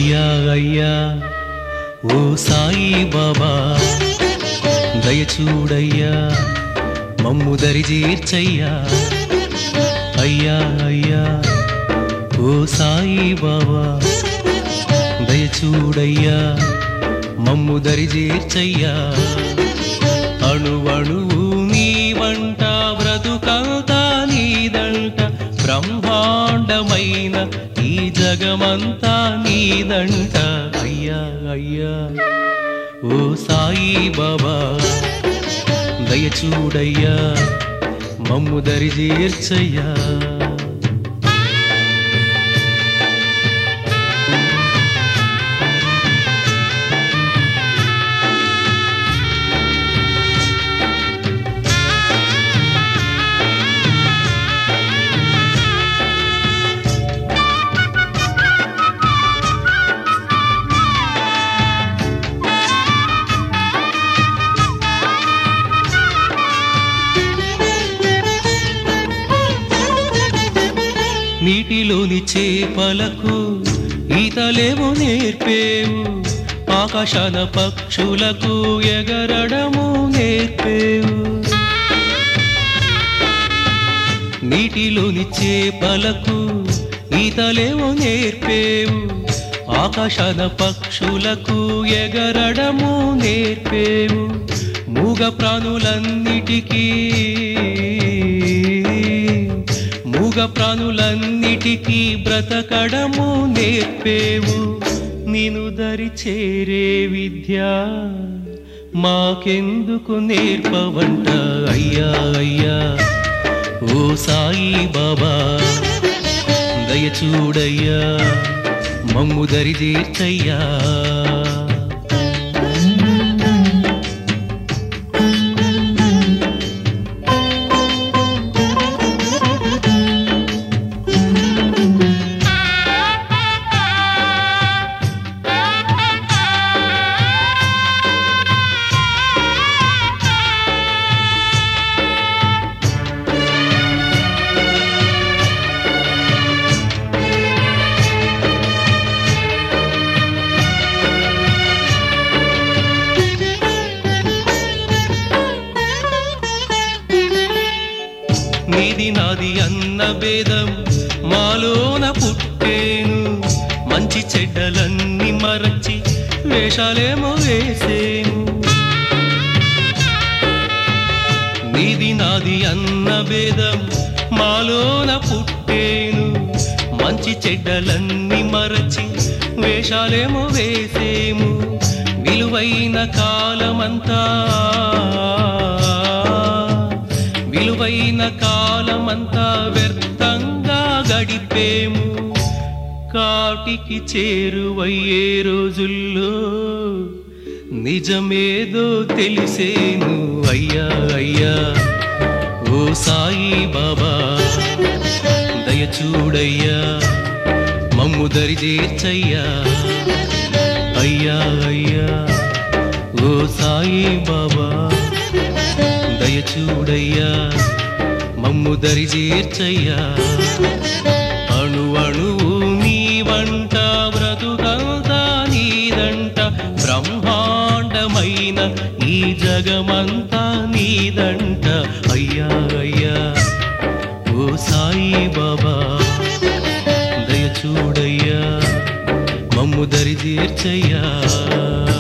అయ్యా అయ్యా ఓ సాయి బాబా దయచూడయ్యా మమ్ము దరి చేర్చయ్యా అయ్యా అయ్యా ఓ సాయి బాబా దయచూడయ్యా మమ్ము దరి చేర్చయ్యా అణువణువు నీ వంట బ్రతుకంతా నీదంట బ్రహ్మాండమైన ఈ జగమంతా నీదంట అయ్యా అయ్యా ఓ సాయి బాబా దయచూడయ్యా మమ్ము దరి చేర్చయ్యా నీటిలోని చేపలకు ఈతలేమో నేర్పేవు ఆకాశాన పక్షులకు ఎగరడము నేర్పేవు నీటిలోని చేపలకు ఈతలేమో నేర్పేవు ఆకాశాన పక్షులకు ఎగరడము నేర్పేవు మూగ ప్రాణులన్నిటికీ మూగ ప్రాణులన్నిటికీ బ్రతకడము నేర్పేవు నేను దరి చేరే విద్య మాకెందుకు నేర్పవంట అయ్యా అయ్యా ఓ సాయి బాబా దయచూడయ్యా మమ్ము దరి తీర్చయ్యా నీది నాది అన్న భేదం మాలోన పుట్టేను మంచి చెడ్డలన్నీ మరచి వేషాలేమో వేసేను నీది నాది అన్న భేదం మాలోన పుట్టేను మంచి చెడ్డలన్నీ మరచి వేషాలేమో వేసేము విలువైన కాలమంతా విలువైన కాలమంతా వ్యర్థంగా గడిపేము కాటికి చేరువయ్యే రోజుల్లో నిజమేదో తెలిసేను అయ్యా అయ్యా ఓ సాయి బాబా దయచూడయ్యా మమ్ము దరి చేర్చయ్యా అయ్యా అయ్యా ఓ సాయి బాబా దయచూడయ్యా మమ్ము దరి చేర్చయ్యా అణు అణువు నీ వంట బ్రతుకంతా నీదంట బ్రహ్మాండమైన ఈ జగమంతా నీదంట అయ్యా అయ్యా ఓ సాయి బాబా దయచూడయ్యా మమ్ము దరి తీర్చయ్యా